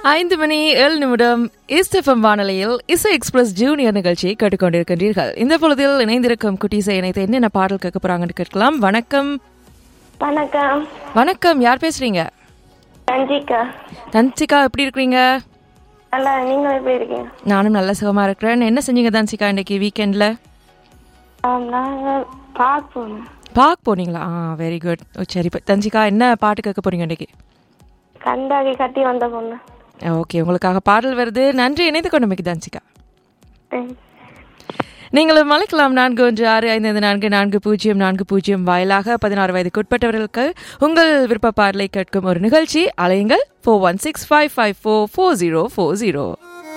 ஐந்து மணி ஏழு நிமிடம் இஸ்டெஃபம் வானொலியில் இசை எக்ஸ்பிரஸ் ஜூனியர் நிகழ்ச்சியை கேட்டுக்கொண்டிருக்கின்றீர்கள் இந்த பொழுதில் இணைந்திருக்கும் குட்டீசை இணைத்து என்னென்ன பாடல் கேட்க போறாங்கன்னு கேட்கலாம் வணக்கம் வணக்கம் வணக்கம் யார் பேசுறீங்க ரஞ்சிகா தன்சிகா எப்படி இருக்கிறீங்க நல்லா நீங்க எப்படி இருக்கீங்க நானும் நல்ல சுகமா இருக்கிறேன் என்ன செஞ்சீங்க தன்சிகா இன்னைக்கு வீக்கெண்ட்ல ஆம், நாங்க பார்ப்போம் பார்க் போனீங்களா ஆ வெரி குட் சரி இப்ப தன்சிகா என்ன பாட்டு கேட்க போறீங்க இன்னைக்கு கண்டாகி கட்டி வந்த பொண்ணு ஓகே உங்களுக்காக பாடல் வருது நன்றி இணைந்து கொண்டமைக்கு தன்சிகா தேங்க்ஸ். நீங்களும் அழைக்கலாம் நான்கு ஒன்று ஆறு ஐந்து ஐந்து நான்கு நான்கு பூஜ்ஜியம் நான்கு பூஜ்ஜியம் வாயிலாக பதினாறு வயதுக்கு உட்பட்டவர்களுக்கு உங்கள் விருப்ப பாடலை கேட்கும் ஒரு நிகழ்ச்சி அலையுங்கள் four one six five five four four zero four zero